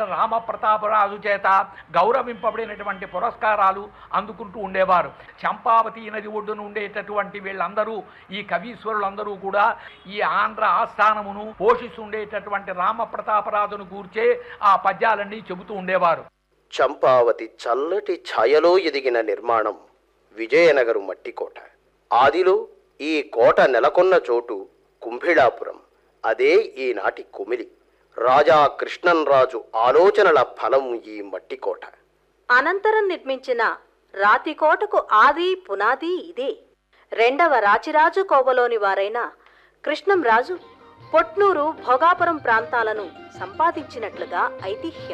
ఆంధ్ర రామప్రతాపరాజు చేత గౌరవింపబడినటువంటి పురస్కారాలు అందుకుంటూ ఉండేవారు చంపావతి నది ఒడ్డున ఉండేటటువంటి వీళ్ళందరూ ఈ కవీశ్వరులందరూ కూడా ఈ ఆంధ్ర ఆస్థానమును పోషిస్తుండేటటువంటి రామప్రతాపరాజును కూర్చే ఆ పద్యాలన్నీ చెబుతూ ఉండేవారు చంపావతి చల్లటి ఛాయలో ఎదిగిన నిర్మాణం విజయనగరు మట్టికోట ఆదిలో ఈ కోట నెలకొన్న చోటు కుంభిళాపురం అదే ఈనాటి కుమిలి రాజా కృష్ణన్రాజు ఆలోచనల ఫలం ఈ మట్టికోట అనంతరం నిర్మించిన రాతికోటకు ఆది పునాది ఇదే రెండవ రాచిరాజు కోవలోని వారైన కృష్ణంరాజు పొట్నూరు భోగాపురం ప్రాంతాలను సంపాదించినట్లుగా ఐతిహ్యం